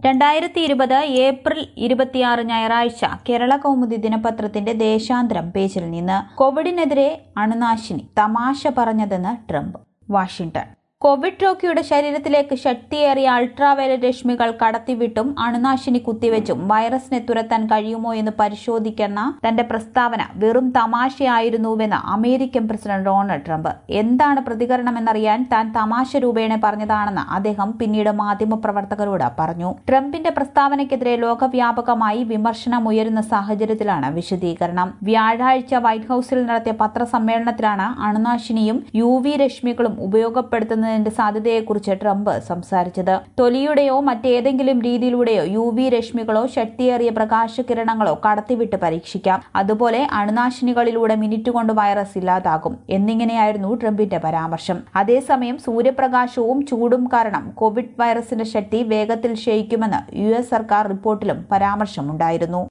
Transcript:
രണ്ടായിരത്തി ഇരുപത് ഏപ്രിൽ ഇരുപത്തിയാറ് ഞായറാഴ്ച കേരള കൗമുദി ദിനപത്രത്തിന്റെ ദേശാന്തരം പേജിൽ നിന്ന് കോവിഡിനെതിരെ അണുനാശിനി തമാശ പറഞ്ഞതെന്ന് ട്രംപ് വാഷിംഗ്ടൺ കോവിഡ് രോഗിയുടെ ശരീരത്തിലേക്ക് ശക്തിയേറിയ അൾട്രാവയലറ്റ് രശ്മികൾ കടത്തിവിട്ടും അണുനാശിനി കുത്തിവെച്ചും വൈറസിനെ തുരത്താൻ കഴിയുമോ എന്ന് പരിശോധിക്കുന്ന തന്റെ പ്രസ്താവന വെറും തമാശയായിരുന്നുവെന്ന് അമേരിക്കൻ പ്രസിഡന്റ് ഡൊണാൾഡ് ട്രംപ് എന്താണ് പ്രതികരണമെന്നറിയാൻ താൻ തമാശ രൂപേണ പറഞ്ഞതാണെന്ന് അദ്ദേഹം പിന്നീട് മാധ്യമപ്രവർത്തകരോട് പറഞ്ഞു ട്രംപിന്റെ പ്രസ്താവനയ്ക്കെതിരെ ലോകവ്യാപകമായി വിമർശനമുയരുന്ന സാഹചര്യത്തിലാണ് വിശദീകരണം വ്യാഴാഴ്ച വൈറ്റ് ഹൌസിൽ നടത്തിയ പത്രസമ്മേളനത്തിലാണ് അണുനാശിനിയും യു വി രശ്മികളും ഉപയോഗപ്പെടുത്തുന്നതിന്റെ സാധ്യതയെക്കുറിച്ച് ട്രംപ് സംസാരിച്ചത് തൊലിയുടെയോ മറ്റേതെങ്കിലും രീതിയിലൂടെയോ യു വി രശ്മികളോ ശക്തിയേറിയ പ്രകാശകിരണങ്ങളോ കടത്തിവിട്ട് പരീക്ഷിക്കാം അതുപോലെ അണുനാശിനികളിലൂടെ മിനിറ്റ് കൊണ്ട് വൈറസ് ഇല്ലാതാകും എന്നിങ്ങനെയായിരുന്നു ട്രംപിന്റെ പരാമർശം അതേസമയം സൂര്യപ്രകാശവും ചൂടും കാരണം കോവിഡ് വൈറസിന്റെ ശക്തി വേഗത്തിൽ ക്ഷയിക്കുമെന്ന് യു എസ് സർക്കാർ റിപ്പോർട്ടിലും പരാമർശമുണ്ടായിരുന്നു